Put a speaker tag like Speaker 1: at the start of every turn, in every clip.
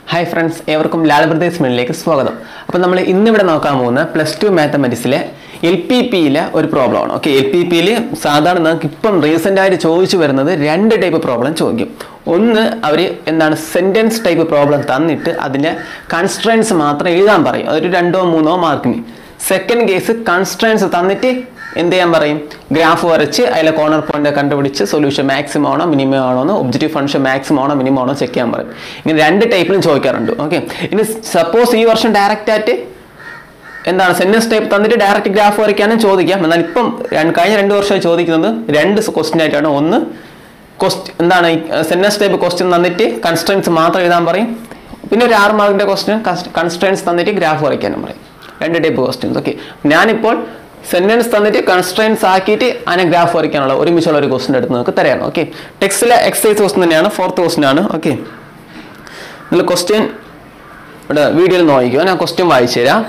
Speaker 1: Hi friends ഏവർക്കും Lal brothers മെയിലേക്ക് സ്വാഗതം അപ്പോൾ നമ്മൾ ഇന്നിവിടെ നോക്കാൻ പോകുന്ന പ്ലസ് ടു മാത്തമെറ്റിക്സിലെ എൽ പി പിയിലെ ഒരു പ്രോബ്ലമാണ് ഓക്കെ എൽ പി പിയിൽ സാധാരണ നമുക്ക് ഇപ്പം റീസെൻ്റ് ആയിട്ട് ചോദിച്ചു വരുന്നത് രണ്ട് ടൈപ്പ് പ്രോബ്ലം ചോദിക്കും ഒന്ന് അവർ എന്താണ് സെൻറ്റൻസ് ടൈപ്പ് പ്രോബ്ലം തന്നിട്ട് അതിൻ്റെ കൺസ്ട്രൻസ് മാത്രം എഴുതാൻ പറയും അതൊരു രണ്ടോ മൂന്നോ മാർക്കിന് സെക്കൻഡ് കേസ് കൺസ്ട്രൻസ് തന്നിട്ട് എന്ത് ചെയ്യാൻ പറയും ഗ്രാഫ് വരച്ച് അതിലെ കോർണർ പോയിന്റ് കണ്ടുപിടിച്ച് സൊല്യൂഷൻ മാക്സിമം ആണോ മിനിമം ആണോ എന്ന് ഒബ്ജക്റ്റീവ് ഫംഗ്ഷൻ മാക്സിമം ആണോ മിനിമം ആണോ ചെക്ക് ചെയ്യാൻ പറയും ഇങ്ങനെ രണ്ട് ടൈപ്പിലും ചോദിക്കാറുണ്ട് ഓക്കെ ഇനി സപ്പോസ് ഈ വർഷം ഡയറക്റ്റ് ആയിട്ട് എന്താണ് സെന്റൻസ് ടൈപ്പ് തന്നിട്ട് ഡയറക്റ്റ് ഗ്രാഫ് വരയ്ക്കാനും ചോദിക്കാം എന്നാൽ ഇപ്പം രണ്ട് കഴിഞ്ഞ രണ്ട് വർഷമായി ചോദിക്കുന്നത് രണ്ട് ക്വസ്റ്റ്യൻ ആയിട്ടാണ് ഒന്ന് ക്വസ്റ്റ് എന്താണ് സെന്റൻസ് ടൈപ്പ് ക്വസ്റ്റ്യൻ തന്നിട്ട് കൺസ്ട്രൻസ് മാത്രം എഴുതാൻ പറയും പിന്നെ ഒരു ആറ് മാർക്കിന്റെ ക്വസ്റ്റ്യൻ കൺസ്ട്രൻസ് തന്നിട്ട് ഗ്രാഫ് വരയ്ക്കാനും പറയും രണ്ട് ടൈപ്പ് ക്വസ്റ്റ്യൻസ് ഓക്കെ ഞാനിപ്പോൾ സെന്റൻസ് തന്നിട്ട് കൺസ്ട്രൻസ് ആക്കിയിട്ട് അതിനെ ഗ്രാഫ് വരയ്ക്കാനുള്ള ഒരുമിച്ചുള്ള ഒരു ക്വസ്റ്റ്യൻ എടുത്ത് നമുക്ക് തരാണ് ഓക്കെ ടെക്സ്റ്റിലെ എക്സസൈസ് ക്വസ്റ്റ്യൻ തന്നെയാണ് ഫോർത്ത് ക്വസ്റ്റ്യൻ ആണ് ഓക്കെ നിങ്ങൾ ക്വസ്റ്റ്യൻ ഇവിടെ വീഡിയോയിൽ നോക്കിക്കോ ഞാൻ ക്വസ്റ്റ്യൻ വായിച്ചു തരാം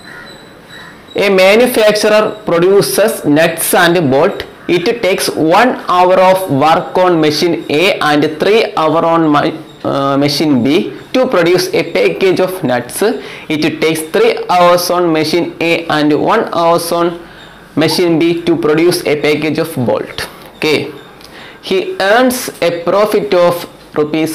Speaker 1: A manufacturer produces nuts and bolt. It takes one hour of work on machine A and three hour on my, uh, machine B to produce a package of nuts. It takes three hours on machine A and one hours on machine B to produce a package of bolt. Okay. He earns a profit of rupees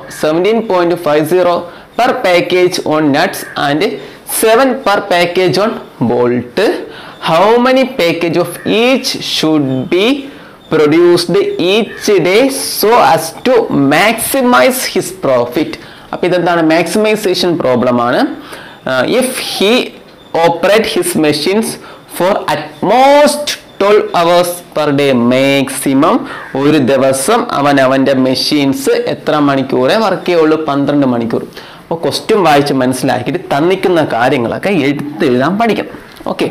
Speaker 1: 17.50 per package on nuts and 7 per package on bolt. How many package of each should be produced each day so as to maximize his profit? അപ്പോൾ ഇതെന്താണ് maximization problem ആണ് if he operate his machines for at most twelve hours per day maximum ഒരു ദിവസം അവൻ അവൻ്റെ machines എത്ര മണിക്കൂറേ work ചെയ്യുള്ളൂ പന്ത്രണ്ട് മണിക്കൂർ അപ്പോൾ ക്വസ്റ്റ്യൻ വായിച്ച് മനസ്സിലാക്കിയിട്ട് തന്നിക്കുന്ന കാര്യങ്ങളൊക്കെ എടുത്തെഴുതാൻ പഠിക്കണം ഓക്കെ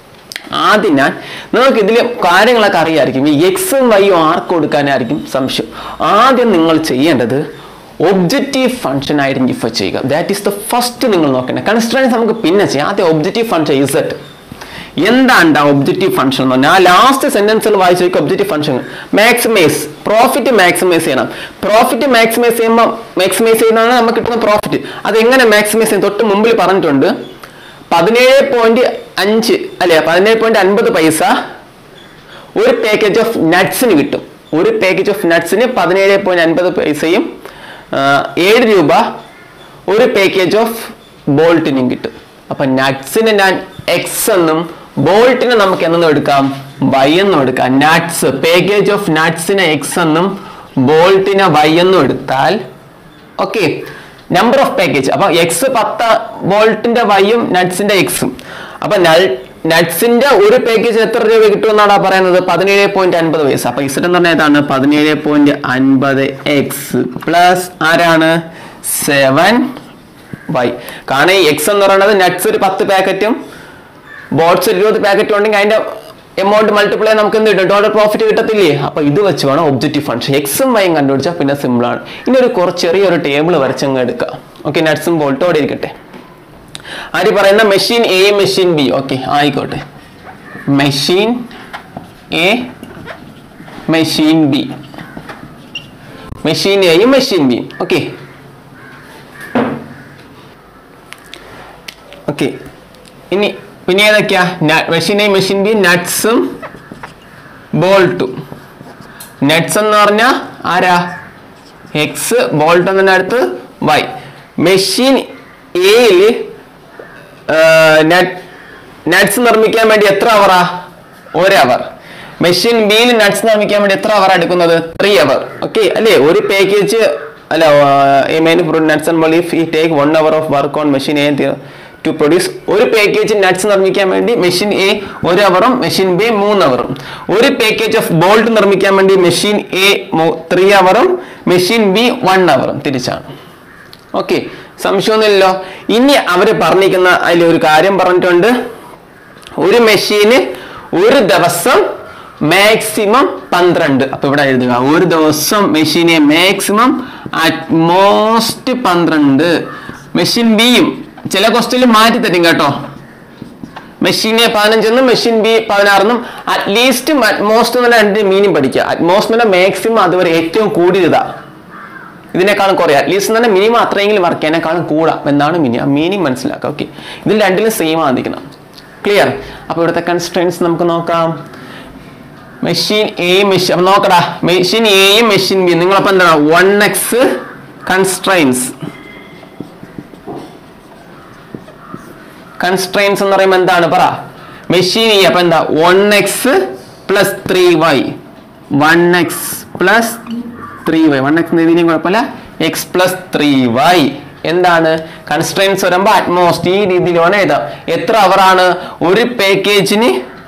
Speaker 1: ആദ്യം ഞാൻ നിങ്ങൾക്ക് ഇതിൽ കാര്യങ്ങളൊക്കെ അറിയാമായിരിക്കും ഈ എക്സും വൈയും ആർക്ക് കൊടുക്കാനായിരിക്കും സംശയം ആദ്യം നിങ്ങൾ ചെയ്യേണ്ടത് ഒബ്ജക്റ്റീവ് ഫംഗ്ഷൻ ഐഡന്റിഫൈ ചെയ്യുക ദാറ്റ് ഈസ് ദ ഫസ്റ്റ് നിങ്ങൾ നോക്കേണ്ടത് കൺസ്ട്രൻസ് നമുക്ക് പിന്നെ ചെയ്യാം ആദ്യം ഒബ്ജക്റ്റീവ് ഫംഗ്ഷൻ ഇസറ്റ് എന്താണ് ഒബ്ജക്റ്റീവ് ഫംഗ്ഷൻ എന്ന് പറഞ്ഞാൽ ആ ലാസ്റ്റ് സെന്റൻസിൽ വായിച്ചു നോക്കി objective function maximize profit maximize ചെയ്യണം പ്രോഫിറ്റ് മാക്സിമൈസ് ചെയ്യുമ്പോൾ മാക്സിമൈസ് ചെയ്യുന്നതാണ് നമുക്ക് കിട്ടുന്ന പ്രോഫിറ്റ് അത് എങ്ങനെ മാക്സിമൈസ് ചെയ്യും തൊട്ട് മുമ്പിൽ പറഞ്ഞിട്ടുണ്ട് പതിനേഴ് പോയിന്റ് അഞ്ച് അല്ലെ പതിനേഴ് പോയിന്റ് അൻപത് പൈസ ഒരു പാക്കേജ് ഓഫ് നട്ട്സിന് കിട്ടും ഒരു പാക്കേജ് ഓഫ് നട്ട്സിന് പതിനേഴ് പോയിന്റ് അൻപത് പൈസയും ആ, ഏഴ് രൂപ ഒരു പാക്കേജ് ഓഫ് ബോൾട്ടിനും കിട്ടും അപ്പൊ നട്ട്സിന് ഞാൻ എക്സ് എന്നും ബോൾട്ടിന് നമുക്ക് എന്നും എടുക്കാം വൈ എന്നും എടുക്കാം നട്ട്സ് പാക്കേജ് ഓഫ് നട്ട്സിന് എക്സ് എന്നും ബോൾട്ടിന് വൈ എന്നും എടുത്താൽ ഓക്കെ നമ്പർ ഓഫ് പാക്കേജ് അപ്പൊ എക്സ് പത്ത് വോൾട്ടിന്റെ വൈയും നട്ട്സിന്റെ എക്സും അപ്പൊ നട്ട്സിന്റെ ഒരു പാക്കേജ് എത്ര രൂപ കിട്ടുമെന്നാണ് പറയുന്നത് പതിനേഴ് പോയിന്റ് അൻപത് പൈസ അപ്പൊ ഇസറ്റ് എന്ന് പറഞ്ഞാൽ ഏതാണ് പതിനേഴ് പോയിന്റ് അൻപത് എക്സ് പ്ലസ് ആരാണ് സെവൻ വൈ കാരണം ഈ എക്സ് എന്ന് പറയുന്നത് നട്ട്സ് ഒരു പത്ത് പാക്കറ്റും ബോട്ട്സ് ഒരു ഇരുപത് പാക്കറ്റും ഉണ്ടെങ്കിൽ അതിന്റെ എമൗണ്ട് മൾട്ടിപ്ലൈ നമുക്ക് എന്ത് കിട്ടും ടോട്ടൽ പ്രോഫിറ്റ് കിട്ടത്തില്ലേ അപ്പൊ ഇത് വെച്ച് വേണം ഒബ്ജക്റ്റീവ് ഫംഗ്ഷൻ എക്സും വൈയും കണ്ടുപിടിച്ചാൽ പിന്നെ സിമ്പിൾ ആണ് ഇനി ഒരു കുറച്ച് ചെറിയൊരു ടേബിൾ വരച്ചങ്ങ് എടുക്കാം ഓക്കെ നട്ട്സും ബോൾട്ടും അവിടെ ഇരിക്കട്ടെ ആര് പറയുന്ന machine A machine B okay ആയിക്കോട്ടെ machine A machine B machine എയും മെഷീൻ ബിയും ഓക്കെ ഓക്കെ ഇനി പിന്നെ ഏതൊക്കെയാ മെഷീൻ എ മെഷീൻ ബി നട്ട്സും ബോൾട്ടും നട്ട്സ് എന്ന് പറഞ്ഞാൽ ആരാ എക്സ് ബോൾട്ട് എന്നതിൻ്റെ അടുത്ത് വൈ മെഷീൻ എയിൽ നട്ട്സ് നിർമ്മിക്കാൻ വേണ്ടി എത്ര അവറാ ഒരു അവർ മെഷീൻ ബിയിൽ നട്ട്സ് നിർമ്മിക്കാൻ വേണ്ടി എത്ര അവർ എടുക്കുന്നത് ത്രീ അവർ ഓക്കെ അല്ലേ ഒരു പാക്കേജ് അല്ല a main nuts and bolt if ഈ take one hour of work on machine A to produce ഒരു പാക്കേജ് നട്ട്സ് നിർമ്മിക്കാൻ വേണ്ടി മെഷീൻ എ ഒരു അവറും മെഷീൻ ബി മൂന്ന് അവറും ഒരു പാക്കേജ് ഓഫ് ബോൾട്ട് നിർമ്മിക്കാൻ വേണ്ടി മെഷീൻ എ ത്രീ അവറും മെഷീൻ ബി വൺ അവറും തിരിച്ചാണ് ഓക്കെ സംശയമൊന്നുമില്ലല്ലോ ഇനി അവര് പറഞ്ഞിരിക്കുന്ന അതിൽ ഒരു കാര്യം പറഞ്ഞിട്ടുണ്ട് ഒരു മെഷീന് ഒരു ദിവസം മാക്സിമം പന്ത്രണ്ട് അപ്പൊ ഇവിടെ എഴുതുക ഒരു ദിവസം മെഷീനെ മാക്സിമം അറ്റ്മോസ്റ്റ് പന്ത്രണ്ട് മെഷീൻ ബിയും ചില ക്വസ്റ്റ്യനിൽ മാറ്റി തരും കേട്ടോ മെഷീനെ പതിനഞ്ചെന്നും മെഷീൻ ബി പതിനാറെന്നും അറ്റ്ലീസ്റ്റ് അറ്റ്മോസ്റ്റ് എന്നുള്ള രണ്ട് മീനിങ് പഠിക്കുക അറ്റ്മോസ്റ്റ് എന്നുള്ള മാക്സിമം അതുവരെ ഏറ്റവും കൂടിയതാ ഇതിനേക്കാളും കുറയാം അറ്റ്ലീസ്റ്റ് തന്നെ മിനിമം അത്രയെങ്കിലും വർക്ക് ചെയ്യാനേക്കാളും കൂടാം എന്നാണ് മിനി ആ മീനിങ് മനസ്സിലാക്കുക ഓക്കെ ഇതിൽ രണ്ടിലും സെയിം ആയിരിക്കണം ക്ലിയർ അപ്പോൾ ഇവിടുത്തെ കൺസ്ട്രെയിൻസ് നമുക്ക് നോക്കാം മെഷീൻ എ മെഷീൻ അപ്പൊ നോക്കടാ മെഷീൻ എയും മെഷീൻ ബി നിങ്ങളപ്പോ എന്താണ് വൺ എക്സ് കൺസ്ട്രെയിൻസ് കൺസ്ട്രെയിൻസ് എന്ന് പറയുമ്പോൾ എന്താണ് പറ മെഷീൻ ഇ അപ്പൊ എന്താ one X plus three Y one X plus three Y one X എഴുതിയും കുഴപ്പമില്ല എക്സ് പ്ലസ് ത്രീ വൈ എന്താണ് കൺസ്ട്രെയിൻസ് വരുമ്പോൾ അറ്റ്മോസ്റ്റ് ഈ രീതിയിൽ വേണം എഴുതാം എത്ര അവറാണ് ഒരു പാക്കേജിന്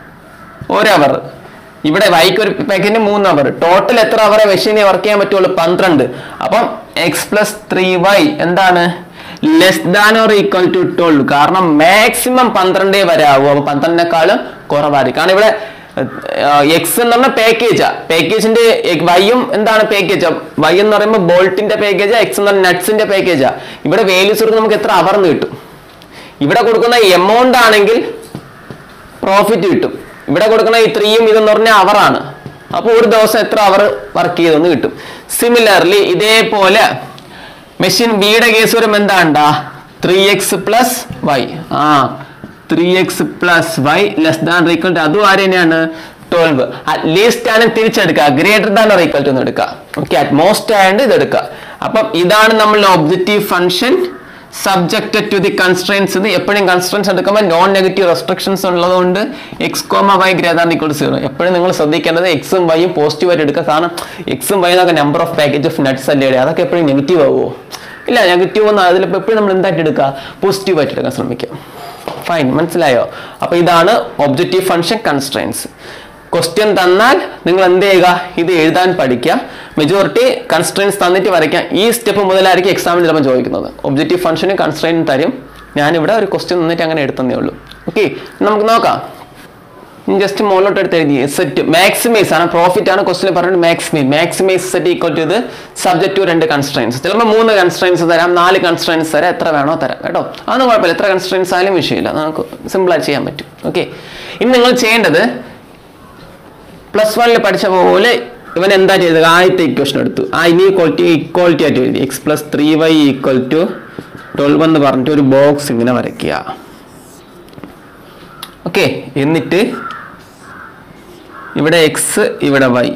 Speaker 1: ഒരു അവർ ഇവിടെ വൈക്ക് ഒരു പാക്കേജിന് മൂന്ന് അവർ ടോട്ടൽ എത്ര അവറെ മെഷീനെ വർക്ക് ചെയ്യാൻ പറ്റുള്ളൂ പന്ത്രണ്ട് അപ്പം എക്സ് പ്ലസ് ത്രീ വൈ എന്താണ് less than or equal to twelve കാരണം മാക്സിമം പന്ത്രണ്ടേ വരാവൂ അപ്പൊ പന്ത്രണ്ടിനേക്കാളും കുറവായിരിക്കും കാരണം ഇവിടെ എക്സ് എന്ന് പറഞ്ഞ പാക്കേജാ പാക്കേജിന്റെ വൈയും എന്താണ് പാക്കേജ് വൈ എന്ന് പറയുമ്പോൾ ബോൾട്ടിന്റെ പാക്കേജാ എക്സ് എന്ന് പറഞ്ഞ നട്സിന്റെ പാക്കേജാ ഇവിടെ വേല്യൂസ് കൊടുക്കുമ്പോൾ നമുക്ക് എത്ര അവർന്ന് കിട്ടും ഇവിടെ കൊടുക്കുന്ന എമൗണ്ട് ആണെങ്കിൽ പ്രോഫിറ്റ് കിട്ടും ഇവിടെ കൊടുക്കുന്ന ഈ ത്രീയും ഇതെന്ന് പറഞ്ഞാൽ അവറാണ് അപ്പോൾ ഒരു ദിവസം എത്ര അവർ വർക്ക് ചെയ്തെന്ന് കിട്ടും സിമിലർലി ഇതേപോലെ മെഷീൻ ബിയുടെ കേസ് വരുമ്പോൾ എന്താണ്ടാ ത്രീ എക്സ് പ്ലസ് വൈ ആ three x plus y less than equal to അതും ആര് തന്നെയാണ് ട്വൽവ് അറ്റ്ലീസ്റ്റ് ആണ് തിരിച്ചെടുക്കുക greater than or equal to എന്ന് എടുക്കുക ഓക്കെ അറ്റ് മോസ്റ്റ് ആയതുകൊണ്ട് ഇത് എടുക്കുക അപ്പം ഇതാണ് നമ്മളുടെ objective function subjected to the constraints ഇത് എപ്പോഴും കൺസ്ട്രെയിൻസ് എടുക്കുമ്പോൾ നോൺ നെഗറ്റീവ് റെസ്ട്രിക്ഷൻസ് ഉള്ളതുകൊണ്ട് x comma y greater equal zero എപ്പോഴും നിങ്ങൾ ശ്രദ്ധിക്കേണ്ടത് എക്സും വൈയും പോസിറ്റീവ് ആയിട്ട് എടുക്കുക കാരണം എക്സും വൈ എന്നൊക്കെ number of package of nuts അല്ലേ ഇടുക. അതൊക്കെ എപ്പോഴും നെഗറ്റീവ് ആവുമോ ഇല്ല നെഗറ്റീവ് ഒന്നും അതിലിപ്പോൾ എപ്പോഴും നമ്മൾ എന്തായിട്ട് എടുക്കുക പോസിറ്റീവ് ആയിട്ട് എടുക്കാൻ ശ്രമിക്കുക ഫൈൻ മനസ്സിലായോ അപ്പോൾ ഇതാണ് ഒബ്ജക്റ്റീവ് ഫംഗ്ഷൻ കൺസ്ട്രെയിൻസ് ക്വസ്റ്റ്യൻ തന്നാൽ നിങ്ങൾ എന്ത് ചെയ്യുക ഇത് എഴുതാൻ പഠിക്കുക മെജോറിറ്റി കൺസ്ട്രെയിൻസ് തന്നിട്ട് വരയ്ക്കാം ഈ സ്റ്റെപ്പ് മുതലായിരിക്കും എക്സാമിന് ചിലപ്പോൾ ചോദിക്കുന്നത് ഒബ്ജക്റ്റീവ് ഫംഗ്ഷന് കൺസ്ട്രെയിൻ തരും ഞാനിവിടെ ഒരു ക്വസ്റ്റ്യൻ തന്നിട്ട് അങ്ങനെ എടുത്തതേ ഉള്ളൂ ഓക്കെ നമുക്ക് നോക്കാം ജസ്റ്റ് മുകളിലോട്ട് എടുത്ത് എഴുതി സെറ്റ് മാക്സിമൈസ് ആണ് പ്രോഫിറ്റ് ആണ് ക്വസ്റ്റിൽ പറഞ്ഞത് maximize maximize set equal to ഇത് സബ്ജക്ട് ടു രണ്ട് കൺസ്ട്രെയിൻസ് ചിലപ്പോൾ മൂന്ന് കൺസ്ട്രെയിൻസ് തരാം നാല് കൺസ്ട്രെയിൻസ് തരാം എത്ര വേണോ തരാം കേട്ടോ അതൊന്നും കുഴപ്പമില്ല എത്ര കൺസ്ട്രെയിൻസ് ആയാലും വിഷയമില്ല നമുക്ക് സിമ്പിളായി ചെയ്യാൻ പറ്റും ഓക്കെ ഇനി നിങ്ങൾ ചെയ്യേണ്ടത് പ്ലസ് വണ്ണിൽ പഠിച്ച പോലെ ഇവൻ എന്താ ചെയ്തത് ആദ്യത്തെ ഇക്വേഷൻ എടുത്തു ആ ഇനി ക്വാളിറ്റി ഇക്വാളിറ്റി ആയിട്ട് എഴുതി x plus three y equal to twelve എന്ന് പറഞ്ഞിട്ട് ഒരു ബോക്സ് ഇങ്ങനെ വരയ്ക്കുക ഓക്കെ എന്നിട്ട് ഇവിടെ എക്സ് ഇവിടെ വൈ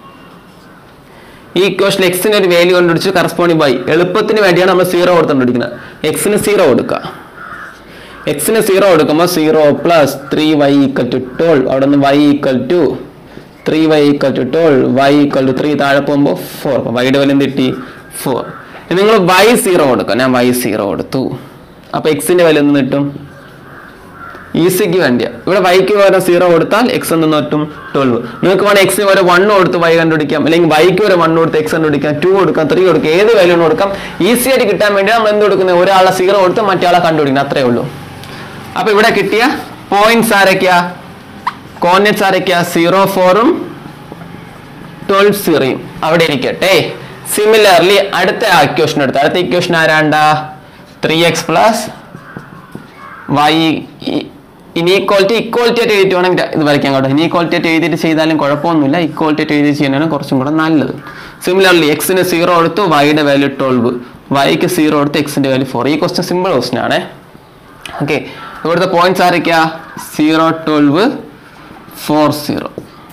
Speaker 1: ഈ ഇക്വേഷൻ എക്സിന് ഒരു വാല്യൂ കണ്ടുപിടിച്ച് കറസ്പോണ്ടിങ് വൈ എളുപ്പത്തിന് വേണ്ടിയാണ് നമ്മൾ സീറോ കൊടുത്തുകൊണ്ടിരിക്കുന്നത് എക്സിന് സീറോ കൊടുക്കുക എക്സിന് സീറോ കൊടുക്കുമ്പോൾ zero plus three y equal to twelve അവിടെ നിന്ന് y equal to three y equal to twelve y equal to three താഴെ പോകുമ്പോൾ ഫോർ അപ്പോൾ വൈയുടെ വില എന്ത് കിട്ടി ഫോർ നിങ്ങൾ വൈ സീറോ കൊടുക്കുക ഞാൻ വൈ സീറോ കൊടുത്തു അപ്പോൾ എക്സിന്റെ വില എന്ത് കിട്ടും ഈസിക്ക് വേണ്ടിയാ ഇവിടെ വൈക്ക് പകരം സീറോ കൊടുത്താൽ എക്സ് എന്ന് കിട്ടും ട്വൽവ് നിങ്ങൾക്ക് വേണം എക്സിന് വരെ വൺ കൊടുത്ത് വൈ കണ്ടുപിടിക്കാം അല്ലെങ്കിൽ വൈക്ക് വരെ വൺ കൊടുത്ത് എക്സ് കണ്ടുപിടിക്കാം ടു കൊടുക്കാം ത്രീ കൊടുക്കാം ഏത് വാല്യൂ കൊടുക്കാം ഈസി ആയിട്ട് കിട്ടാൻ വേണ്ടി നമ്മൾ എന്ത് കൊടുക്കുന്നത് ഒരാളെ സീറോ കൊടുത്ത് മറ്റേ ആളെ കണ്ടുപിടിക്കണം അത്രേ ഉള്ളൂ അപ്പൊ ഇവിടെ കിട്ടിയ പോയിന്റ്സ് ആരൊക്കെയാ കോർഡിനേറ്റ്സ് ആരൊക്കെയാ സീറോ ഫോറും ട്വൽവ് സീറോയും അവിടെ ഇരിക്കട്ടെ സിമിലർലി അടുത്ത ഇക്വേഷൻ എടുത്ത് അടുത്ത ഇക്വേഷൻ ആരാണ്ടാ three x plus y inequality equality ആയിട്ട് എഴുതിയിട്ട് വേണമെങ്കിൽ ഇത് വരയ്ക്കാൻ കേട്ടോ ഇനീക്വാളിറ്റി ആയിട്ട് എഴുതിയിട്ട് ചെയ്താലും കുഴപ്പമൊന്നുമില്ല ഇക്വാളിറ്റി ആയിട്ട് എഴുതി ചെയ്യാനാണ് കുറച്ചും കൂടെ നല്ലത് സിമിലർലി എക്സിന് സീറോ എടുത്തു വൈയുടെ വാല്യൂ ട്വൽവ് വൈക്ക് സീറോ എടുത്ത് എക്സിന്റെ വാല്യൂ ഫോർ ഈ ക്വസ്റ്റ്യൻ സിമ്പിൾ ക്വസ്റ്റ്യൻ ആണേ ഓക്കെ ഇവിടുത്തെ പോയിന്റ്സ് ആരൊക്കെയാ സീറോ ട്വൽവ് ഫോർ സീറോ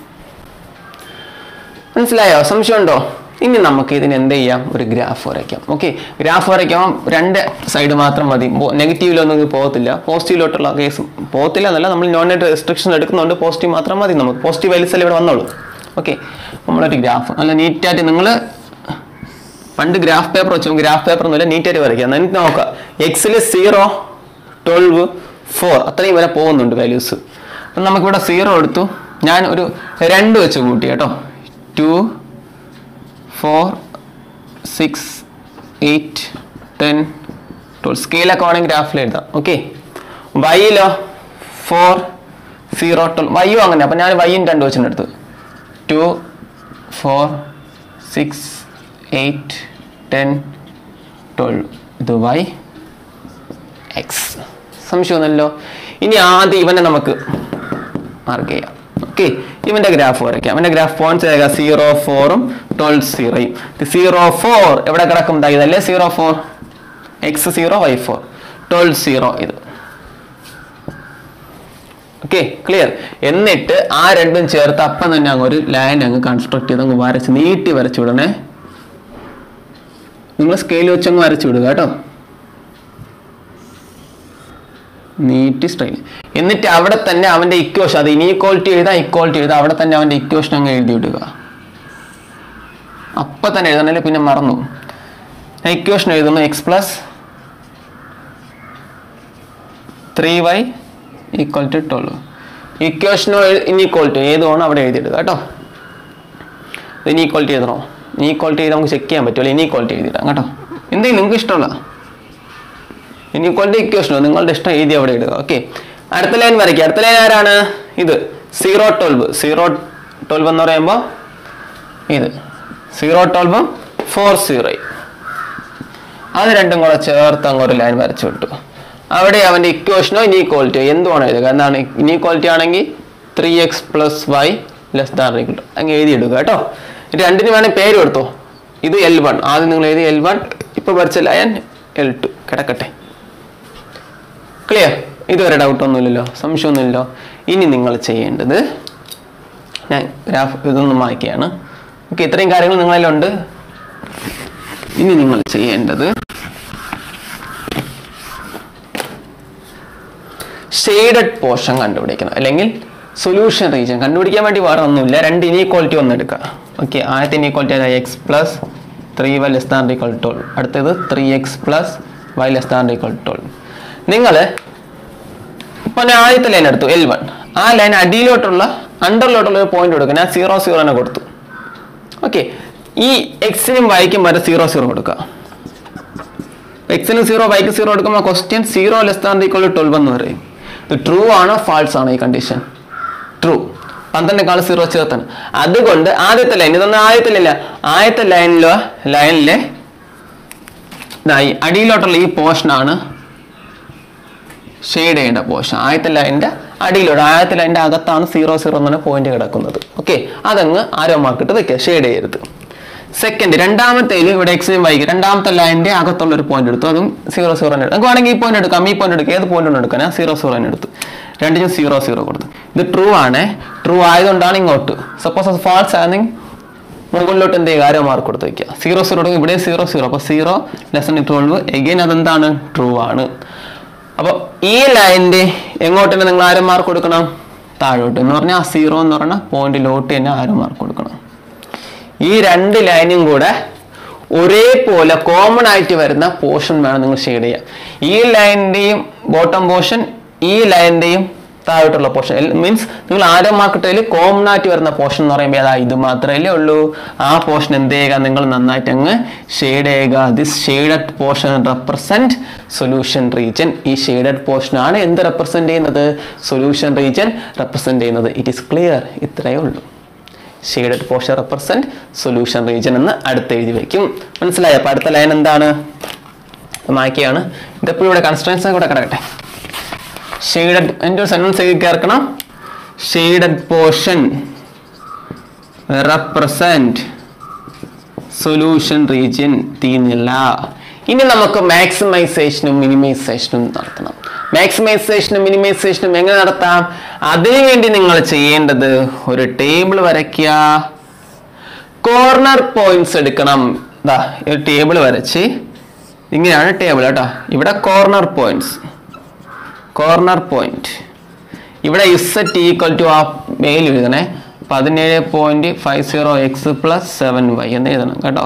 Speaker 1: മനസ്സിലായോ സംശയമുണ്ടോ ഇനി നമുക്ക് ഇതിന് എന്ത് ചെയ്യാം ഒരു ഗ്രാഫ് വരയ്ക്കാം ഓക്കെ ഗ്രാഫ് വരയ്ക്കുമ്പോൾ രണ്ട് സൈഡ് മാത്രം മതി നെഗറ്റീവിലൊന്നും ഇത് പോകത്തില്ല പോസിറ്റീവിലോട്ടുള്ള കേസ് പോകത്തില്ല എന്നല്ല നമ്മൾ നോൺ നെറ്റ് റെസ്ട്രിക്ഷൻ എടുക്കുന്നുണ്ട് പോസിറ്റീവ് മാത്രം മതി നമുക്ക് പോസിറ്റീവ് വാല്യൂസ് അല്ലേ ഇവിടെ വന്നോളൂ ഓക്കെ നമ്മളൊരു ഗ്രാഫ് നല്ല നീറ്റായിട്ട് നിങ്ങൾ പണ്ട് ഗ്രാഫ് പേപ്പർ വെച്ചു ഗ്രാഫ് പേപ്പർ ഒന്നുമില്ല നീറ്റായിട്ട് വരയ്ക്കാം എന്നിട്ട് നോക്കുക എക്സിൽ സീറോ ട്വൽവ് ഫോർ അത്രയും വരെ പോകുന്നുണ്ട് വാല്യൂസ് അപ്പം നമുക്കിവിടെ സീറോ എടുത്തു ഞാൻ ഒരു രണ്ട് വെച്ച് കൂട്ടി കേട്ടോ two four six eight ten twelve സ്കെയിലൊക്കെ വേണമെങ്കിൽ ഗ്രാഫിൽ എഴുതാം ഓക്കെ വൈയിലോ ഫോർ സീറോ ട്വൽവ് വൈയും അങ്ങനെ അപ്പം ഞാൻ വൈയും രണ്ട് വെച്ചിട്ട് എടുത്തു two four six eight ten twelve ഇത് വൈ എക്സ് സംശയമൊന്നുമല്ലോ ഇനി ആദ്യം ഇവനെ നമുക്ക് മാർക്ക് ചെയ്യാം ഓക്കെ ഇവന്റെ ഗ്രാഫ് വരയ്ക്കാം ഇവന്റെ ഗ്രാഫ് പോയിന്റ്സ് ഏതാ സീറോ ഫോറും ട്വൽവ് സീറോയും സീറോ ഫോർ എവിടെ കിടക്കും ദാ ഇതല്ലേ zero four x zero y four twelve zero ഇത് ഓക്കെ ക്ലിയർ എന്നിട്ട് ആ രണ്ടും ചേർത്ത് അപ്പം തന്നെ അങ്ങ് ഒരു ലൈൻ അങ്ങ് കൺസ്ട്രക്ട് ചെയ്ത് അങ്ങ് വരച്ച് നീട്ടി വരച്ചു വിടണേ നിങ്ങൾ സ്കെയിൽ വെച്ച് അങ്ങ് വരച്ചു വിടുക കേട്ടോ നീട്ടി സ്ട്രെയിൻ എന്നിട്ട് അവിടെ തന്നെ അവന്റെ ഇക്വേഷൻ അത് ഇനീക്വാളിറ്റി എഴുതാ ഇക്വാളിറ്റി എഴുതാ അവിടെ തന്നെ അവന്റെ ഇക്വേഷൻ അങ്ങ് എഴുതി വിടുക അപ്പൊ തന്നെ എഴുതണല്ലേ പിന്നെ മറന്നു ഇക്വേഷൻ എഴുതുന്നു x plus three y equal to twelve ഇക്വേഷനോ ഇനീക്വാളിറ്റി ഏതുവാണോ അവിടെ എഴുതിയിടുക കേട്ടോ ഇനീക്വാളിറ്റി എഴുതണോ ഇനീക്വാളിറ്റി ചെയ്ത് നമുക്ക് ചെക്ക് ചെയ്യാൻ പറ്റുമല്ലോ ഇനീക്വാളിറ്റി എഴുതിയിടാം കേട്ടോ എന്തെങ്കിലും നിങ്ങൾക്ക് ഇഷ്ടമുള്ള ഇനീക്വാളിറ്റി ഇക്വേഷനോ നിങ്ങളുടെ ഇഷ്ടം എഴുതി അവിടെ ഇടുക ഓക്കെ അടുത്ത ലൈൻ വരയ്ക്കുക അടുത്ത ലൈൻ ആരാണ് ഇത് സീറോ ട്വൽവ് സീറോ ട്വൽവ് എന്ന് പറയുമ്പോൾ ഇത് സീറോ ട്വൽവും ഫോർ സീറോയും അത് രണ്ടും കൂടെ ചേർത്ത് അങ്ങ് ഒരു ലൈൻ വരച്ചു വിട്ടു അവിടെ അവന്റെ ഇക്വേഷനോ ഇനീക്വാളിറ്റിയോ എന്തുവാണ് എഴുതുക എന്താണ് ഇനീക്വാളിറ്റി ആണെങ്കിൽ three x plus y less than equal അങ്ങ് എഴുതിയിടുക കേട്ടോ ഇത് രണ്ടിന് വേണേൽ പേര് കൊടുത്തോ ഇത് എൽ വൺ ആദ്യം നിങ്ങൾ എഴുതി എൽ വൺ ഇപ്പൊ വരച്ച ലയൻ എൽ ടു കിടക്കട്ടെ ക്ലിയർ ഇതുവരെ ഡൗട്ടൊന്നുമില്ലല്ലോ സംശയമൊന്നുമില്ലല്ലോ ഇനി നിങ്ങൾ ചെയ്യേണ്ടത് ഞാൻ ഗ്രാഫ് ഇതൊന്നും മായ്ക്കുകയാണ് ഓക്കെ ഇത്രയും കാര്യങ്ങൾ നിങ്ങളിലുണ്ട് ഇനി നിങ്ങൾ ചെയ്യേണ്ടത് ഷെയ്ഡഡ് പോർഷൻ കണ്ടുപിടിക്കണം അല്ലെങ്കിൽ സൊല്യൂഷൻ റീജിയൻ കണ്ടുപിടിക്കാൻ വേണ്ടി വേറെ ഒന്നുമില്ല രണ്ട് ഇനീക്വാളിറ്റി ഒന്ന് എടുക്കുക ഓക്കെ ആദ്യത്തെ ഇനീക്വാളിറ്റി അതായത് x plus three y less than equal twelve അടുത്തത് three x plus y less than equal twelve നിങ്ങൾ ഇപ്പൊ ഞാൻ ആദ്യത്തെ ലൈൻ എടുത്തു എൽ വൺ ആ ലൈൻ അടിയിലോട്ടുള്ള അണ്ടറിലോട്ടുള്ള ഒരു പോയിന്റ് കൊടുക്കുക ഞാൻ സീറോ സീറോ തന്നെ കൊടുത്തു ഓക്കെ ഈ എക്സിനും വൈക്കും വരെ സീറോ സീറോ കൊടുക്കുക എക്സിന് സീറോ വൈക്ക് സീറോ എടുക്കുമ്പോൾ question zero less than equal to twelve എന്ന് പറയും ഇത് ട്രൂ ആണോ ഫാൾസ് ആണോ ഈ കണ്ടീഷൻ ട്രൂ പന്ത്രണ്ടേക്കാൾ സീറോ ചേർത്താണ് അതുകൊണ്ട് ആദ്യത്തെ ലൈൻ ഇതൊന്നും ആദ്യത്തെ ലൈനില്ല ആദ്യത്തെ ലൈനിലോ ലൈനിലെ ഇതായി അടിയിലോട്ടുള്ള ഈ പോർഷനാണ് ഷെയ്ഡ് ചെയ്യേണ്ട പോർഷൻ ആദ്യത്തെ ലൈനിന്റെ അടിയിലോട്ട് ആദ്യത്തെ ലൈനിന്റെ അകത്താണ് സീറോ സീറോ എന്ന് പോയിന്റ് കിടക്കുന്നത് ഓക്കെ അതങ്ങ് ആരോ മാർക്കിട്ട് വെക്കുക ഷെയ്ഡ് ചെയ്യരുത് സെക്കൻഡ് രണ്ടാമത്തേൽ ഇവിടെ എക്സിനും വൈകി രണ്ടാമത്തെ ലൈനിന്റെ അകത്തുള്ള ഒരു പോയിന്റ് എടുത്തു അതും സീറോ സീറോ തന്നെ എടുത്തു നമുക്ക് വേണമെങ്കിൽ ഈ പോയിന്റ് എടുക്കാം ഈ പോയിന്റ് എടുക്കാം ഏത് പോയിന്റ് കൊണ്ട് എടുക്കാം ഞാൻ സീറോ സീറോ തന്നെ എടുത്തു രണ്ടിനും സീറോ സീറോ കൊടുത്തു ഇത് ട്രൂ ആണ് ട്രൂ ആയതുകൊണ്ടാണ് ഇങ്ങോട്ട് സപ്പോസ് അത് ഫാൾസ് ആണെങ്കിൽ മുകളിലോട്ട് എന്ത് ചെയ്യുക ആരോ മാർക്ക് കൊടുത്ത് വെക്കുക സീറോ സീറോ കൊടുക്കും ഇവിടെ സീറോ സീറോ അപ്പോൾ സീറോ ലെസൺ ട്വൽവ് എഗെയിൻ അതെന്താണ് ട്രൂ ആണ് അപ്പോൾ ഈ ലൈനിന്റെ എങ്ങോട്ടാണ് നിങ്ങൾ ആരോ മാർക്ക് കൊടുക്കണം താഴോട്ട് എന്ന് പറഞ്ഞാൽ ആ സീറോ എന്ന് പറഞ്ഞ പോയിന്റിലോട്ട് തന്നെ ആരോ മാർക്ക് കൊടുക്കണം ഈ രണ്ട് ലൈനും കൂടെ ഒരേപോലെ കോമൺ ആയിട്ട് വരുന്ന പോർഷൻ വേണം നിങ്ങൾ ഷെയ്ഡ് ചെയ്യാൻ ഈ ലൈനിന്റെയും ബോട്ടം പോർഷൻ ഈ ലൈനിന്റെയും താഴോട്ടുള്ള പോർഷൻ മീൻസ് നിങ്ങൾ ആരോ മാർക്കറ്റിൽ കോമൺ ആയിട്ട് വരുന്ന പോർഷൻ എന്ന് പറയുമ്പോൾ അതാ ഇത് മാത്രമല്ലേ ഉള്ളൂ ആ പോർഷൻ എന്ത് ചെയ്യുക നിങ്ങൾ നന്നായിട്ട് അങ്ങ് ഷെയ്ഡ് ചെയ്യുക this shaded portion represent solution region ഈ ഷെയ്ഡഡ് പോർഷൻ ആണ് എന്ത് റെപ്രസെന്റ് ചെയ്യുന്നത് സൊല്യൂഷൻ റീജൻ റെപ്രസെന്റ് ചെയ്യുന്നത് ഇറ്റ് ഈസ് ക്ലിയർ ഇത്രയേ ഉള്ളൂ shaded portion represent solution region എന്ന് അടുത്ത് എഴുതി വെക്കും മനസ്സിലായോ അപ്പൊ അടുത്ത ലൈൻ എന്താണ് മാക്കിയാണ് ഇതെപ്പോഴും ഇവിടെ കൺസ്ട്രൻസ് കൂടെ കിടക്കട്ടെ ഷെയ്ഡഡ് എൻ്റെ ഒരു സെൻറ്റൻസ് എഴുതി ചേർക്കണം shaded portion represent solution region തീർന്നില്ല ഇനി നമുക്ക് മാക്സിമൈസേഷനും മിനിമൈസേഷനും നടത്തണം മാക്സിമൈസേഷനും മിനിമൈസേഷനും എങ്ങനെ നടത്താം അതിനുവേണ്ടി നിങ്ങൾ ചെയ്യേണ്ടത് ഒരു ടേബിൾ വരയ്ക്കുക കോർണർ പോയിന്റ്സ് എടുക്കണം ദാ ഒരു ടേബിൾ വരച്ച് ഇങ്ങനെയാണ് ടേബിൾ കേട്ടോ ഇവിടെ കോർണർ പോയിന്റ്സ് കോർണർ പോയിന്റ് ഇവിടെ ഇസറ്റ് ഈക്വൽ ടു ആ മെയിൽ എഴുതണേ പതിനേഴ് point five zero x plus seven y എന്ന് എഴുതണം കേട്ടോ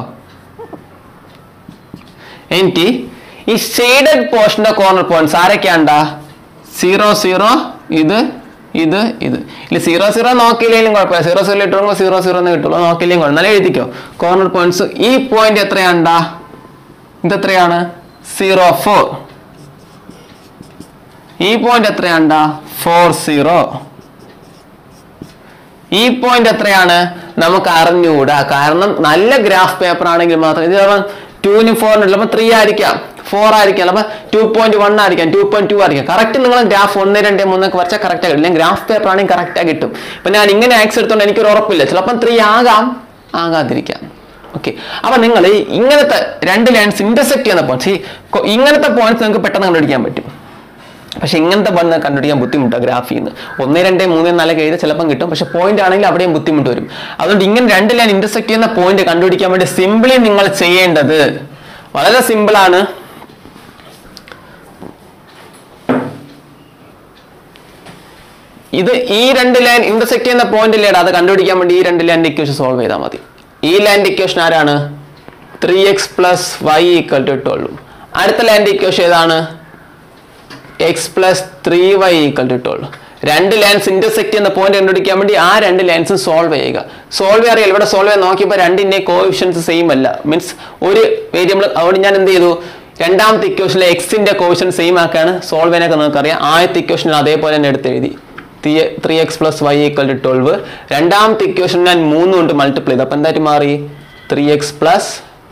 Speaker 1: എനിക്ക് ഈ ഷെയ്ഡഡ് പോർഷന്റെ കോർണർ പോയിന്റ്സ് ആരൊക്കെയാണ്ടാ സീറോ സീറോ ഇത് ഇത് ഇത് ഇല്ല സീറോ സീറോ നോക്കിയില്ലെങ്കിലും കുഴപ്പമില്ല സീറോ സീറോ ഇട്ടുമ്പോൾ സീറോ സീറോ എന്ന് കിട്ടുള്ളൂ നോക്കിയില്ലെങ്കിൽ കുഴപ്പം നല്ല എഴുതിക്കോ കോർണർ പോയിന്റ്സ് ഈ പോയിന്റ് എത്രയാണ്ടാ ഇത് എത്രയാണ് സീറോ ഫോർ ഈ പോയിന്റ് എത്രയാണ്ടാ ഫോർ സീറോ ഈ പോയിന്റ് എത്രയാണ് നമുക്ക് അറിഞ്ഞുകൂടാ കാരണം നല്ല ഗ്രാഫ് പേപ്പർ ആണെങ്കിൽ മാത്രം ഇത് കാരണം ടൂവിന് ഫോറിന് ചിലപ്പോൾ ത്രീ ആയിരിക്കാം ഫോർ ആയിരിക്കാം ചിലപ്പോൾ ടു പോയിന്റ് വൺ ആയിരിക്കാം ടു പോയിന്റ് ടു ആയിരിക്കാം കറക്റ്റ് നിങ്ങൾ ഗ്രാഫ് ഒന്ന് രണ്ട് മൂന്നൊക്കെ വരച്ചാൽ കറക്റ്റ് ആകില്ല അല്ലെങ്കിൽ ഗ്രാഫ് പേപ്പർ ആണെങ്കിൽ കറക്റ്റ് ആയി കിട്ടും ഇപ്പൊ ഞാൻ ഇങ്ങനെ ആക്സ് എടുത്തോണ്ട് എനിക്കൊരു ഉറപ്പില്ല ചിലപ്പം ത്രീ ആകാം ആകാതിരിക്കാം ഓക്കെ അപ്പൊ നിങ്ങൾ ഇങ്ങനത്തെ രണ്ട് ലൈൻസ് ഇന്റർസെക്ട് ചെയ്യുന്ന പോയിന്റ്സ് ഇങ്ങനത്തെ പോയിന്റ്സ് നിങ്ങൾക്ക് പെട്ടെന്ന് കണ്ടുപിടിക്കാൻ പറ്റും പക്ഷെ ഇങ്ങനത്തെ ബന്ധം കണ്ടുപിടിക്കാൻ ബുദ്ധിമുട്ടാണ് ഗ്രാഫിൽ നിന്ന് ഒന്ന് രണ്ട് മൂന്ന് നാലൊക്കെ എഴുതി ചിലപ്പം കിട്ടും പക്ഷെ പോയിന്റ് ആണെങ്കിൽ അവിടെയും ബുദ്ധിമുട്ട് വരും അതുകൊണ്ട് ഇങ്ങനെ രണ്ട് ലൈൻ ഇന്റർസെക്ട് ചെയ്യുന്ന പോയിന്റ് കണ്ടുപിടിക്കാൻ വേണ്ടി സിംപിളി നിങ്ങൾ ചെയ്യേണ്ടത് വളരെ സിമ്പിൾ ആണ് ഇത് ഈ രണ്ട് ലൈൻ ഇന്റർസെക്ട് ചെയ്യുന്ന പോയിന്റ് ഇല്ലേടാ അത് കണ്ടുപിടിക്കാൻ വേണ്ടി ഈ രണ്ട് ലൈൻ്റെ ഇക്വേഷൻ സോൾവ് ചെയ്താൽ മതി ഈ ലൈൻ്റെ ഇക്വേഷൻ ആരാണ് three x plus y equal to twelve അടുത്ത ലൈൻ്റെ ഇക്വേഷൻ ഏതാണ് x plus three y equal to twelve രണ്ട് ലൈൻസ് ഇന്റർസെക്ട് ചെയ്യുന്ന പോയിന്റ് കണ്ടുപിടിക്കാൻ വേണ്ടി ആ രണ്ട് ലൈൻസും സോൾവ് ചെയ്യുക സോൾവ് അറിയാം ഇവിടെ സോൾവ് ചെയ്യാൻ നോക്കിയപ്പോൾ രണ്ടിന്റെ കോവിഷൻസ് സെയിം അല്ല മീൻസ് ഒരു വേരിയബിൾ അവിടെ ഞാൻ എന്ത് ചെയ്തു രണ്ടാമത്തെ ഇക്വേഷനിലെ എക്സിന്റെ കോവിഷൻ സെയിം ആക്കാണ് സോൾവ് ചെയ്യാനൊക്കെ നമുക്കറിയാം ആദ്യത്തെ ഇക്വേഷനിൽ അതേപോലെ തന്നെ എടുത്ത് എഴുതി three x plus y equal to twelve രണ്ടാമത്തെ ഇക്വേഷൻ ഞാൻ മൂന്ന് കൊണ്ട് മൾട്ടിപ്ലൈ ചെയ്തു അപ്പം എന്തായിട്ട് മാറി three x plus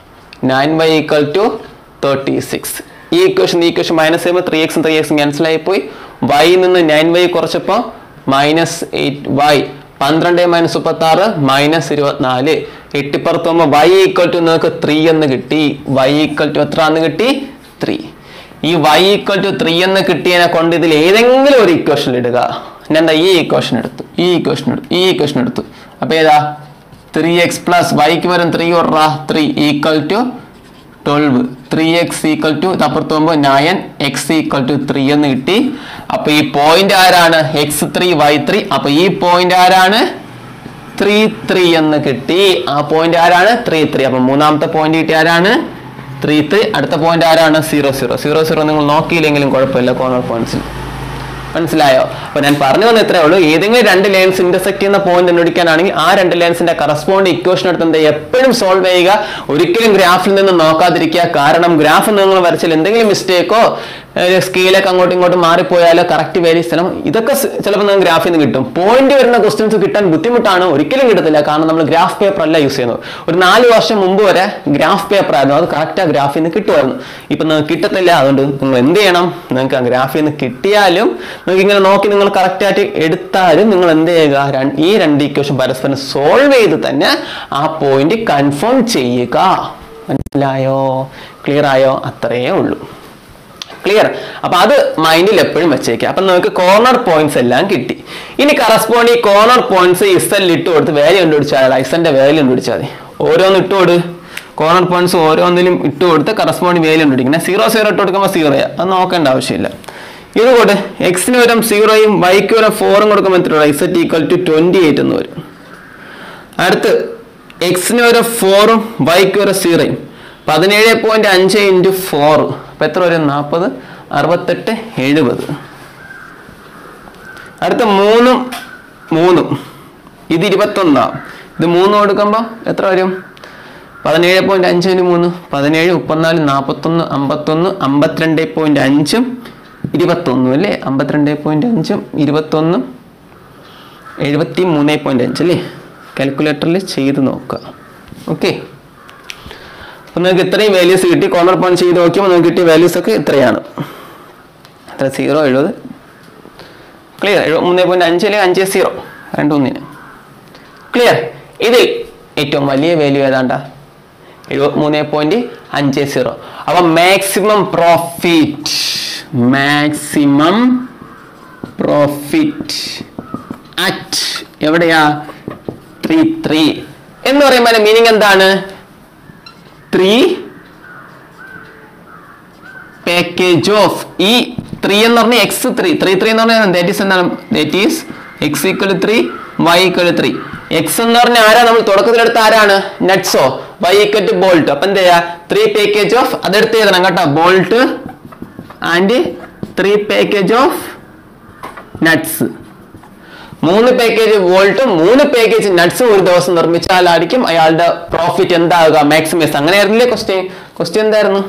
Speaker 1: nine y equal to thirty six ഈ ഇക്വേഷൻ ഈ ഇക്വേഷൻ മൈനസ് ചെയ്യുമ്പോൾ ത്രീ എക്സും ത്രീ എക്സും ക്യാൻസൽ ആയിപ്പോയി വൈ നിന്ന് നയൻ വൈ കുറച്ചപ്പോൾ മൈനസ് എയ്റ്റ് വൈ പന്ത്രണ്ട് മൈനസ് മുപ്പത്തി ആറ് മൈനസ് ഇരുപത്തിനാല് എട്ടിപ്പുറത്ത് പോകുമ്പോൾ വൈ ഈക്വൽ ടു നിങ്ങൾക്ക് ത്രീ എന്ന് കിട്ടി വൈ ഈക്വൽ ടു എത്ര എന്ന് കിട്ടി ത്രീ ഈ വൈ ഈക്വൽ ടു ത്രീ എന്ന് കിട്ടിയതിനെ കൊണ്ട് ഇതിൽ ഏതെങ്കിലും ഒരു ഇക്വേഷൻ ഇടുക ഞാൻ എന്താ ഈ ഇക്വേഷൻ എടുത്തു ഈ ഇക്വേഷൻ എടുത്തു ഈ ഇക്വേഷൻ എടുത്തു അപ്പൊ ഏതാ ത്രീ എക്സ് പ്ലസ് വൈക്ക് വരും ത്രീ ഓർഡാ three equal to twelve three x equal to അപ്പുറത്ത് പോകുമ്പോൾ nine x equal to three എന്ന് കിട്ടി അപ്പൊ ഈ പോയിന്റ് ആരാണ് എക്സ് ത്രീ വൈ ത്രീ അപ്പൊ ഈ പോയിന്റ് ആരാണ് ത്രീ ത്രീ എന്ന് കിട്ടി ആ പോയിന്റ് ആരാണ് ത്രീ ത്രീ അപ്പൊ മൂന്നാമത്തെ പോയിന്റ് കിട്ടിയ ആരാണ് ത്രീ ത്രീ അടുത്ത പോയിന്റ് ആരാണ് സീറോ സീറോ സീറോ സീറോ നിങ്ങൾ നോക്കിയില്ലെങ്കിലും കുഴപ്പമില്ല കോർണർ പോയിന്റ്സിൽ മനസ്സിലായോ അപ്പൊ ഞാൻ പറഞ്ഞു വന്ന ഇത്രേ ഉള്ളൂ ഏതെങ്കിലും രണ്ട് ലൈൻസ് ഇന്റർസെക്ട് ചെയ്യുന്ന പോയിന്റ് കണ്ടുപിടിക്കാനാണെങ്കിൽ ആ രണ്ട് ലൈൻസിന്റെ കറസ്പോണ്ട് ഇക്വേഷൻ എടുത്തുന്നത് എപ്പോഴും സോൾവ് ചെയ്യുക ഒരിക്കലും ഗ്രാഫിൽ നിന്ന് നോക്കാതിരിക്കുക കാരണം ഗ്രാഫ് നിങ്ങൾ വരച്ചാൽ എന്തെങ്കിലും മിസ്റ്റേക്കോ സ്കെയിലൊക്കെ അങ്ങോട്ടും ഇങ്ങോട്ടും മാറിപ്പോയാലോ കറക്റ്റ് വാല്യൂ സ്ഥലം ഇതൊക്കെ സ് ചിലപ്പോൾ നിങ്ങൾക്ക് ഗ്രാഫിൽ നിന്ന് കിട്ടും പോയിന്റ് വരുന്ന ക്വസ്റ്റ്യൻസ് കിട്ടാൻ ബുദ്ധിമുട്ടാണ് ഒരിക്കലും കിട്ടത്തില്ല കാരണം നമ്മൾ ഗ്രാഫ് പേപ്പർ അല്ല യൂസ് ചെയ്യുന്നത് ഒരു നാല് വർഷം മുമ്പ് വരെ ഗ്രാഫ് പേപ്പർ ആയിരുന്നു അത് കറക്റ്റ് ആ ഗ്രാഫിൽ നിന്ന് കിട്ടുമായിരുന്നു ഇപ്പൊ നിങ്ങൾക്ക് കിട്ടത്തില്ല അതുകൊണ്ട് നിങ്ങൾ എന്ത് ചെയ്യണം നിങ്ങൾക്ക് ആ ഗ്രാഫിൽ നിന്ന് കിട്ടിയാലും നിങ്ങൾക്ക് ഇങ്ങനെ നോക്കി നിങ്ങൾ കറക്റ്റ് ആയിട്ട് എടുത്താലും നിങ്ങൾ എന്ത് ചെയ്യുക ര- ഈ രണ്ട് ഇക്വേഷൻ പരസ്പരം സോൾവ് ചെയ്ത് തന്നെ ആ പോയിന്റ് കൺഫേം ചെയ്യുക മനസ്സിലായോ ക്ലിയർ ആയോ അത്രയേ ഉള്ളൂ ക്ലിയർ അപ്പൊ അത് മൈൻഡിൽ എപ്പോഴും വെച്ചേക്കുക അപ്പൊ നമുക്ക് കോർണർ പോയിന്റ്സ് എല്ലാം കിട്ടി ഇനി കറസ്പോണ്ട് ഈ കോർണർ പോയിന്റ്സ് ഇസൽ ഇട്ട് കൊടുത്ത് വാല്യൂ കണ്ടുപിടിച്ചാൽ ഐസന്റെ വാല്യൂ കണ്ടുപിടിച്ചാൽ മതി ഓരോന്ന് ഇട്ട് കൊടു കോർണർ പോയിന്റ്സ് ഓരോന്നിലും ഇട്ട് കൊടുത്ത് കറസ്പോണ്ട് വാല്യൂ കണ്ടുപിടിക്കണം സീറോ സീറോ ഇട്ട് കൊടുക്കുമ്പോൾ സീറോ അത് നോക്കേണ്ട ആവശ്യമില്ല ഇത് കൊണ്ട് എക്സിന് വരും സീറോയും വൈക്ക് വരും ഫോറും കൊടുക്കുമ്പോൾ എത്ര വരും z equal to twenty eight എന്ന് വരും അടുത്ത് എക്സിന് വരെ ഫോറും വൈക്ക് വരെ സീറോയും പതിനേഴ് പോയിന്റ് അഞ്ച് ഇൻറ്റു ഫോർ അപ്പം എത്ര വരും നാൽപ്പത് അറുപത്തെട്ട് എഴുപത് അടുത്ത മൂന്നും മൂന്നും ഇത് ഇരുപത്തൊന്നാം ഇത് മൂന്ന് കൊടുക്കുമ്പോൾ എത്ര വരും പതിനേഴ് പോയിന്റ് അഞ്ചിന് മൂന്ന് പതിനേഴ് മുപ്പത്തിനാല് നാൽപ്പത്തൊന്ന് അമ്പത്തൊന്ന് അമ്പത്തിരണ്ട് പോയിന്റ് അഞ്ചും ഇരുപത്തൊന്നും അല്ലേ അമ്പത്തിരണ്ട് പോയിന്റ് അഞ്ചും ഇരുപത്തൊന്നും എഴുപത്തി മൂന്ന് പോയിന്റ് അഞ്ച് അല്ലേ കാൽക്കുലേറ്ററിൽ ചെയ്ത് നോക്കുക ഓക്കെ അപ്പം നിങ്ങൾക്ക് ഇത്രയും വാല്യൂസ് കിട്ടി കോർണർ പോയിന്റ് ചെയ്ത് നോക്കിയപ്പോൾ നിങ്ങൾക്ക് കിട്ടിയ വാല്യൂസ് ഒക്കെ ഇത്രയാണ് എത്ര സീറോ എഴുപത് ക്ലിയർ എഴുപത് മൂന്ന് പോയിന്റ് അഞ്ച് അല്ലെങ്കിൽ അഞ്ച് സീറോ രണ്ട് ഒന്നിന് ക്ലിയർ ഇതിൽ ഏറ്റവും വലിയ വാല്യൂ ഏതാണ്ടാ എഴുപത്തി മൂന്ന് പോയിന്റ് അഞ്ച് സീറോ അപ്പൊ maximum profit maximum profit at എവിടെയാ ത്രീ ത്രീ എന്ന് പറയുമ്പോൾ മീനിങ് എന്താണ് ത്രീ പാക്കേജ് ഓഫ് ഈ ത്രീ എന്ന് പറഞ്ഞ എക്സ് ത്രീ ത്രീ ത്രീ എന്ന് പറഞ്ഞാൽ ദാറ്റ് ഈസ് എന്താണ് that is x equal three y equal three x എന്ന് പറഞ്ഞ ആരാ നമ്മൾ തുടക്കത്തിലെടുത്ത ആരാണ് നട്ട്സോ വൈ ഈക്വൽ ടു ബോൾട്ട് അപ്പൊ എന്താ ചെയ്യാ ത്രീ പാക്കേജ് ഓഫ് അതെടുത്ത് എഴുതണം കേട്ടോ bolt and three package of nuts മൂന്ന് പാക്കേജ് വോൾട്ടും മൂന്ന് പാക്കേജ് നട്ട്സും ഒരു ദിവസം നിർമ്മിച്ചാലായിരിക്കും അയാളുടെ പ്രോഫിറ്റ് എന്താകുക മാക്സിമൈസ് അങ്ങനെയായിരുന്നില്ലേ ക്വസ്റ്റ്യൻ ക്വസ്റ്റ്യൻ എന്തായിരുന്നു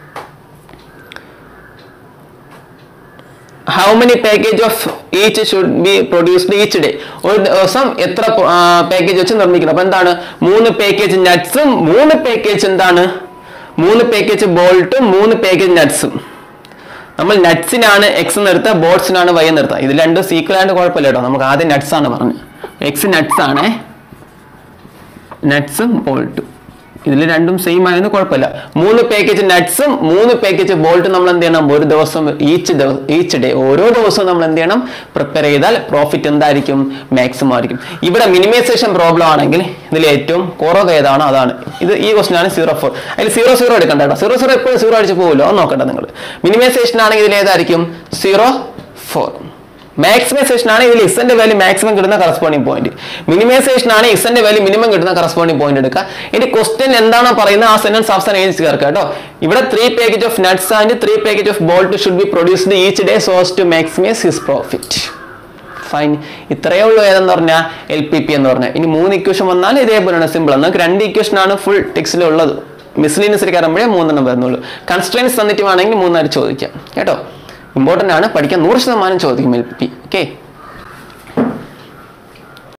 Speaker 1: how many package of each should be produced each day ഒരു ദിവസം എത്ര പാക്കേജ് വെച്ച് നിർമ്മിക്കണം അപ്പൊ എന്താണ് മൂന്ന് പാക്കേജ് നട്ട്സും മൂന്ന് പാക്കേജ് എന്താണ് മൂന്ന് പാക്കേജ് ബോൾട്ടും മൂന്ന് പാക്കേജ് നട്ട്സും നമ്മൾ നട്ട്സിനാണ് എക്സ് നിർത്തുക ബോൾട്സിനാണ് വൈ നിർത്തുക ഇത് രണ്ടും സീക്വൽ ആയിട്ട് കുഴപ്പമില്ല കേട്ടോ നമുക്ക് ആദ്യം നട്ട്സ് ആണ് പറഞ്ഞത് എക്സ് നട്ട്സ് ആണ് നട്ട്സും ബോൾട്ടും ഇതിൽ രണ്ടും സെയിം ആയതുകൊണ്ട് കുഴപ്പമില്ല മൂന്ന് പാക്കേജ് നട്ട്സും മൂന്ന് പാക്കേജ് ബോൾട്ടും നമ്മൾ എന്ത് ചെയ്യണം ഒരു ദിവസം ഈച്ച് ഈച്ച് ഡേ ഓരോ ദിവസവും നമ്മൾ എന്ത് ചെയ്യണം പ്രിപ്പയർ ചെയ്താൽ പ്രോഫിറ്റ് എന്തായിരിക്കും മാക്സിമം ആയിരിക്കും ഇവിടെ മിനിമൈസേഷൻ പ്രോബ്ലം ആണെങ്കിൽ ഇതിൽ ഏറ്റവും കുറവ് ഏതാണോ അതാണ് ഇത് ഈ ക്വസ്റ്റൻ ആണ് സീറോ ഫോർ അതിൽ സീറോ സീറോ എടുക്കണ്ട കേട്ടോ സീറോ സീറോ എപ്പോഴും സീറോ അടിച്ച് പോകുമല്ലോ അത് നോക്കണ്ട നിങ്ങൾ മിനിമൈസേഷൻ ആണെങ്കിൽ ഇതിൽ ഏതായിരിക്കും സീറോ ഫോർ മാക്സിമൈസേഷൻ ആണ് ഇതിൽ ഇസന്റെ വാല്യൂ മാക്സിമം കിട്ടുന്ന കറസ്പോണ്ടിങ് പോയിന്റ് മിനിമൈസേഷൻ ആണ് ഇസന്റെ വാല്യൂ മിനിമം കിട്ടുന്ന കറസ്പോണ്ടിങ് പോയിന്റ് എടുക്കുക ഇനി ക്വസ്റ്റ്യൻ എന്താണോ പറയുന്നത് ആ സെന്റൻസ് അവസാനം എഴുതി ചേർക്കുക കേട്ടോ ഇവിടെ three package of nuts and three package of bolt should be produced each day so as to maximize his profit fine ഇത്രയേ ഉള്ളൂ ഏതെന്ന് പറഞ്ഞാൽ എൽ പി പി എന്ന് പറഞ്ഞാൽ ഇനി മൂന്ന് ഇക്വേഷൻ വന്നാൽ ഇതേപോലെയാണ് സിമ്പിൾ നമുക്ക് രണ്ട് ഇക്വേഷൻ ആണ് ഫുൾ ടെക്സ്റ്റിൽ ഉള്ളത് മിസ്ലീനിയസ് കയറുമ്പോഴേ മൂന്നെണ്ണം വരുന്നുള്ളൂ കൺസ്ട്രൻസ് തന്നിട്ട് വേണമെങ്കിൽ മൂന്നാല് ചോദിക്കാം കേട്ടോ ഇമ്പോർട്ടൻ്റ് ആണ് പഠിക്കാൻ നൂറ് ശതമാനം ചോദിക്കും എൽ പി പി ഓക്കെ